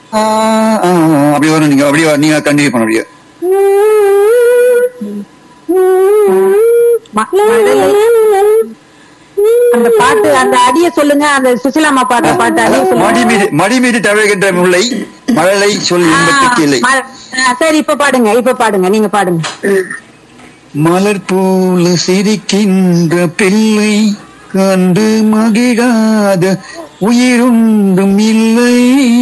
ஆ, ஆ, அப்படி வரும் நீங்க அப்படியே நீங்க கண்டினியூ பண்ண அப்படியே ம- அந்த பாட்டு அந்த அடிய சொல்லுங்க அந்த சுசிலாமா பாடுற பாட்டு அடிய மடி சொல்லுங்க மீது மடி மீது தவழ்கின்ற முல்லை மழலை சொல் இன்பத்துக்கு இல்லை ஆ, ஆ, சரி இப்ப பாடுங்க இப்ப பாடுங்க நீங்க பாடுங்க மலர் போல சிரிக்கின்ற பிள்ளை கண்டு மகிழாத உயிருண்டும் இல்லை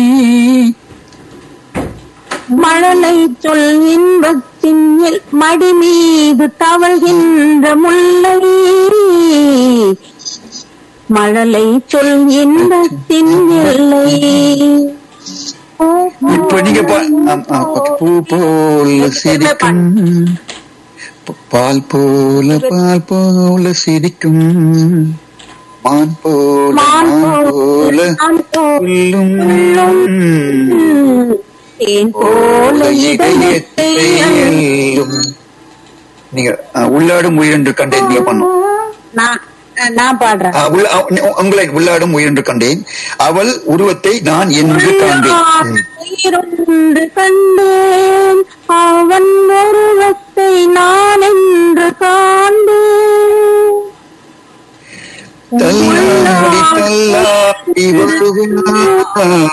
மழலை சொல் இன்பத்தின் எல்- மடி மீது தவழ்கின்ற முல்லை மழலை சொல் இன்பத்தின் எல்லை இப்ப நீங்க பா- ஆம், ஆ, okay. பூ போல சிரிக்கும் ப- பால் போல பால் போல சிரிக்கும் மான் போல மான் மான் போல மான் போல உள்ளும் தேன் போல இதயத்தை எல்லும். நீங்க ஆ, உள்ளாடும் உயிரென்று கண்டேன் நீங்க பண்ணும் நான் நான் பாடுறேன் ஆ, உள்ள- ஆ, நீ- உங்களை உள்ளாடும் உயிரென்று கண்டேன் அவள் உருவத்தை நான் என்று காண்பேன் ம். உயிரொன்று கண்டேன் அவன் உருவத்தை நான் என்று காண்பேன் தள்ளாடி தள்ளாடி வருவான்.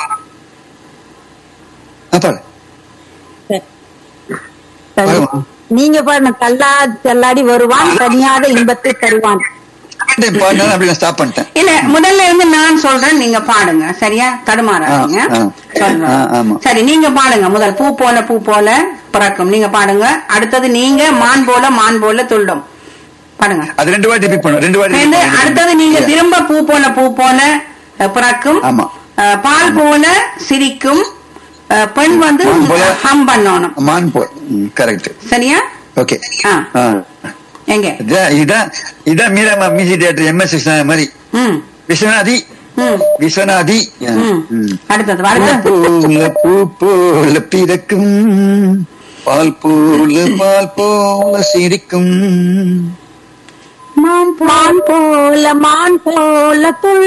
ஆ, பாடு. சரி. நீங்க பாருங்க தள்ளா தள்ளாடி வருவான் தனியாத இன்பத்தை தருவான் பாட்டேன் பாடினாலும் அப்படி நான் ஸ்டாப் பண்ணிட்டேன் இல்ல முதல்ல இருந்து நான் சொல்றேன் நீங்க பாடுங்க சரியா தடுமாறாதீங்க ஆ, ஆ. சொல்றேன். ஆ, ஆமா. சரி நீங்க பாடுங்க முதல் பூ போல பூ போல பிறக்கும் நீங்க பாடுங்க அடுத்தது நீங்க மான் போல மான் போல துள்ளும் பாடுங்க அது ரெண்டு வாட்டி ரிப்பீட் பண்ணும் ரெண்டு வாட்டி சேர்ந்து repeat பண்ணு. அடுத்தது நீங்க திரும்ப பூ போல பூ போல அஹ், பிறக்கும் ஆமா. அஹ், பால் போல சிரிக்கும் அஹ், பெண் வந்து மான் போல- ஹம் பண்ணணும் மான் போ கரெக்ட் சரியா ஓகே ஆ. எங்க இதான் இதான் இதான் Meera music theatre M S Viswanath மாதிரி ம் விஸ்வநாதி ம் விஸ்வநாதி ம் ம். அடுத்தது பூ அடுத்தது போல பூ போல பிறக்கும் பால் போல பால் போல சிரிக்கும் மான் மான் போல மான் போல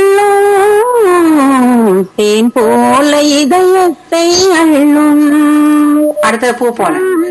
துள்ளும் தேன் போல இதயத்தை அள்ளும் அடுத்தது பூ போல